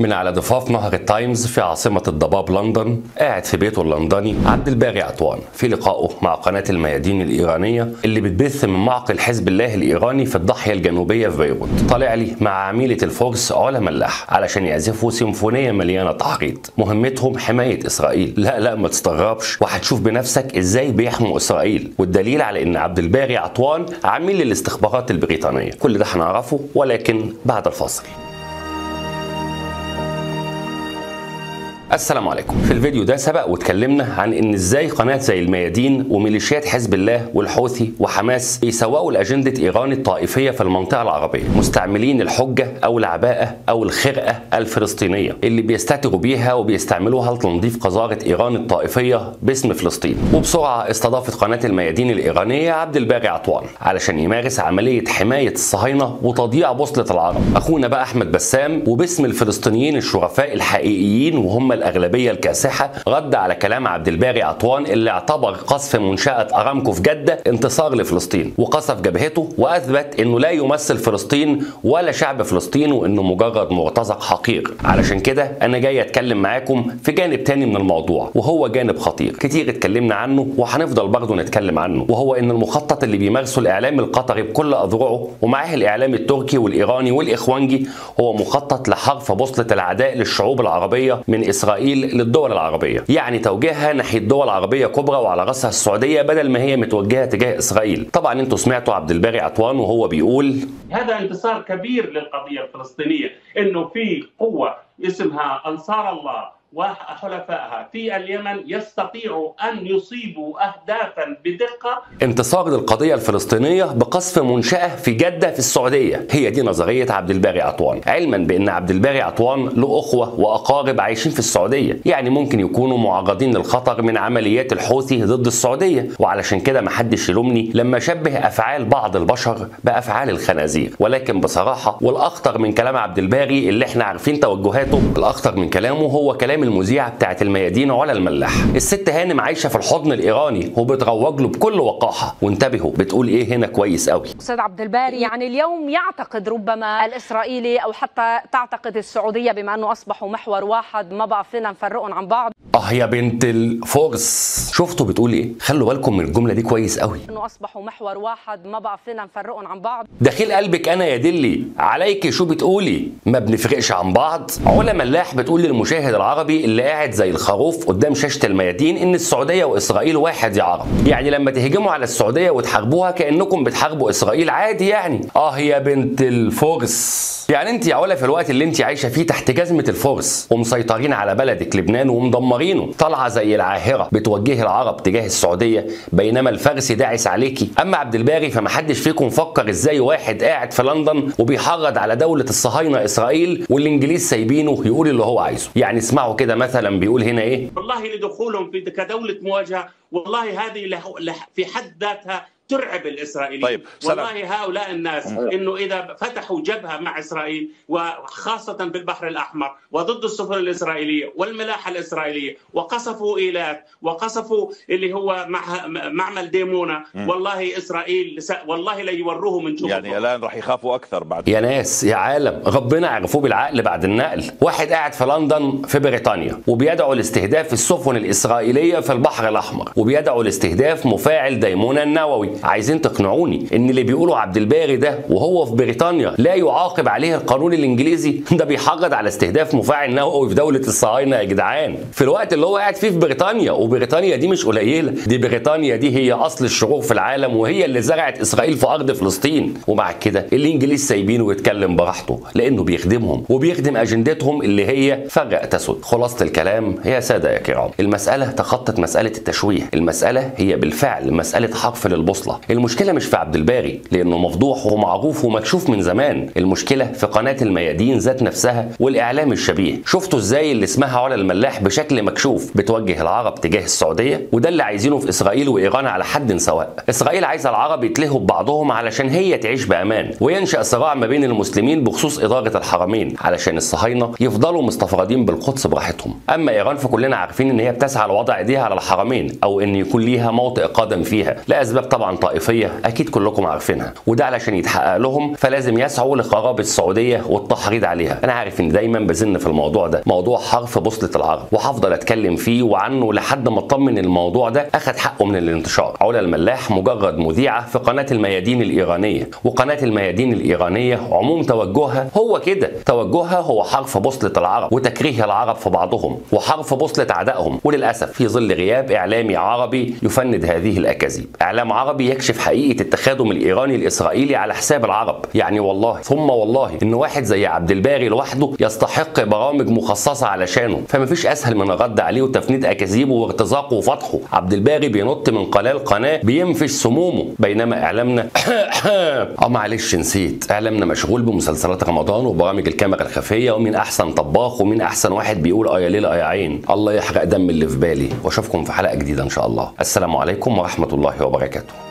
من على ضفاف نهر التايمز في عاصمة الضباب لندن قاعد في بيته اللندني عبد الباري عطوان في لقائه مع قناة الميادين الإيرانية اللي بتبث من معقل حزب الله الإيراني في الضاحية الجنوبية في بيروت طالع لي مع عميلة الفرس علا ملاح علشان يعزفوا سيمفونية مليانة تحريض مهمتهم حماية إسرائيل لا لا ما تستغربش وهتشوف بنفسك إزاي بيحموا إسرائيل والدليل على إن عبد الباري عطوان عميل للاستخبارات البريطانية كل ده هنعرفه ولكن بعد الفاصل السلام عليكم في الفيديو ده سبق واتكلمنا عن ان ازاي قناه زي الميادين وميليشيات حزب الله والحوثي وحماس بيسوقوا لاجنده ايران الطائفيه في المنطقه العربيه مستعملين الحجه او العباءه او الخرقه الفلسطينيه اللي بيستتروا بيها وبيستعملوها لتنظيف قذاره ايران الطائفيه باسم فلسطين وبسرعه استضافت قناه الميادين الايرانيه عبد الباري عطوان علشان يمارس عمليه حمايه الصهاينه وتضييع بوصله العرب اخونا بقى احمد بسام وباسم الفلسطينيين الشرفاء الحقيقيين وهم الاغلبيه الكاسحه رد على كلام عبد الباري عطوان اللي اعتبر قصف منشاه ارامكو في جده انتصار لفلسطين وقصف جبهته واثبت انه لا يمثل فلسطين ولا شعب فلسطين وانه مجرد مرتزق حقير علشان كده انا جاي اتكلم معاكم في جانب تاني من الموضوع وهو جانب خطير كتير اتكلمنا عنه وهنفضل برضه نتكلم عنه وهو ان المخطط اللي بيمارسه الاعلام القطري بكل اذرعه ومعاه الاعلام التركي والايراني والاخوانجي هو مخطط لحرف بوصله العداء للشعوب العربيه من اسرائيل للدول العربية يعني توجيهها ناحية دول عربية كبرى وعلى رأسها السعودية بدل ما هي متوجهة تجاه إسرائيل طبعا انتوا سمعتوا عبد الباري عطوان وهو بيقول هذا انتصار كبير للقضية الفلسطينية انه في قوة اسمها انصار الله وحلفائها في اليمن يستطيعوا ان يصيبوا اهدافا بدقه انتصار للقضيه الفلسطينيه بقصف منشاه في جده في السعوديه هي دي نظريه عبد الباري عطوان علما بان عبد الباري عطوان له اخوه واقارب عايشين في السعوديه يعني ممكن يكونوا معرضين للخطر من عمليات الحوثي ضد السعوديه وعلشان كده ما حدش يلومني لما شبه افعال بعض البشر بافعال الخنازير ولكن بصراحه والاخطر من كلام عبد الباري اللي احنا عارفين توجهاته الاخطر من كلامه هو كلام المذيعه بتاعت الميادين علا الملاح الست هانم عايشه في الحضن الايراني وبتروج له بكل وقاحه وانتبهوا بتقول ايه هنا كويس قوي استاذ عبد الباري يعني اليوم يعتقد ربما الاسرائيلي او حتى تعتقد السعوديه بما انه اصبحوا محور واحد ما بقى فينا نفرقهم عن بعض اه يا بنت الفرس شفتوا بتقول ايه خلوا بالكم من الجمله دي كويس قوي انه اصبحوا محور واحد ما بقى فينا نفرقهم عن بعض دخيل قلبك انا يا دلي عليك شو بتقولي ما بنفرقش عن بعض علا ملاح بتقول للمشاهد العربي اللي قاعد زي الخروف قدام شاشه الميادين ان السعوديه واسرائيل واحد يا عرب يعني لما تهجموا على السعوديه وتحاربوها كانكم بتحاربوا اسرائيل عادي يعني اه يا بنت الفرس يعني انت يا علا في الوقت اللي انت عايشه فيه تحت جزمه الفرس ومسيطرين على بلدك لبنان ومدمرينه طالعه زي العاهره بتوجه العرب تجاه السعوديه بينما الفارسي داعس عليكي اما عبد الباري فمحدش فيكم فكر ازاي واحد قاعد في لندن وبيحرض على دوله الصهاينه اسرائيل والانجليز سايبينه يقول اللي هو عايزه يعني اسمعوا كده مثلا بيقول هنا ايه والله لدخولهم في كدوله مواجهه والله هذه له له في حد ذاتها ترعب الاسرائيليين طيب سلام. والله هؤلاء الناس انه اذا فتحوا جبهه مع اسرائيل وخاصه في البحر الاحمر وضد السفن الاسرائيليه والملاحه الاسرائيليه وقصفوا ايلات وقصفوا اللي هو مع معمل ديمونه والله اسرائيل س... والله لا يوروه من جوه يعني الان راح يخافوا اكثر بعد يا ناس يا عالم ربنا عرفوه بالعقل بعد النقل واحد قاعد في لندن في بريطانيا وبيدعو لاستهداف السفن الاسرائيليه في البحر الاحمر وبيدعو لاستهداف مفاعل ديمونه النووي عايزين تقنعوني ان اللي بيقولوا عبد الباري ده وهو في بريطانيا لا يعاقب عليه القانون الانجليزي ده بيحرض على استهداف مفاعل نووي في دوله الصهاينه يا جدعان في الوقت اللي هو قاعد فيه في بريطانيا وبريطانيا دي مش قليله دي بريطانيا دي هي اصل الشرور في العالم وهي اللي زرعت اسرائيل في ارض فلسطين ومع كده الانجليز سايبينه ويتكلم براحته لانه بيخدمهم وبيخدم اجندتهم اللي هي فرق تسد خلاصه الكلام يا ساده يا كرام المساله تخطت مساله التشويه المساله هي بالفعل مساله حرف للبوصله المشكله مش في عبد الباري لانه مفضوح ومعروف ومكشوف من زمان المشكله في قناه الميادين ذات نفسها والاعلام الشبيه شفتوا ازاي اللي اسمها علا الملاح بشكل مكشوف بتوجه العرب تجاه السعوديه وده اللي عايزينه في اسرائيل وايران على حد سواء اسرائيل عايزه العرب يتلهوا ببعضهم علشان هي تعيش بامان وينشا صراع ما بين المسلمين بخصوص اداره الحرمين علشان الصهاينه يفضلوا مستفردين بالقدس براحتهم اما ايران فكلنا عارفين ان هي بتسعى لوضع ايديها على الحرمين او ان يكون ليها موطئ قدم فيها لاسباب طبعا طبعا طائفيه اكيد كلكم عارفينها وده علشان يتحقق لهم فلازم يسعوا لخراب السعوديه والتحريض عليها انا عارف ان دايما بزن في الموضوع ده موضوع حرف بوصله العرب وهفضل اتكلم فيه وعنه لحد ما اطمن الموضوع ده اخذ حقه من الانتشار علا الملاح مجرد مذيعه في قناه الميادين الايرانيه وقناه الميادين الايرانيه عموم توجهها هو كده توجهها هو حرف بوصله العرب وتكريه العرب في بعضهم وحرف بوصله اعدائهم وللاسف في ظل غياب اعلامي عربي يفند هذه الاكاذيب اعلام عربي يكشف حقيقه التخاذم الايراني الاسرائيلي على حساب العرب يعني والله ثم والله ان واحد زي عبد الباري لوحده يستحق برامج مخصصه علشانه فمفيش اسهل من الرد عليه وتفنيد اكاذيبه وارتزاقه وفتحه عبد الباري بينط من قناه لقناه بينفش سمومه بينما اعلامنا اه معلش نسيت اعلامنا مشغول بمسلسلات رمضان وبرامج الكاميرا الخفيه ومين احسن طباخ ومين احسن واحد بيقول اه يا ليل اه يا عين الله يحرق دم اللي في بالي واشوفكم في حلقه جديده ان شاء الله السلام عليكم ورحمه الله وبركاته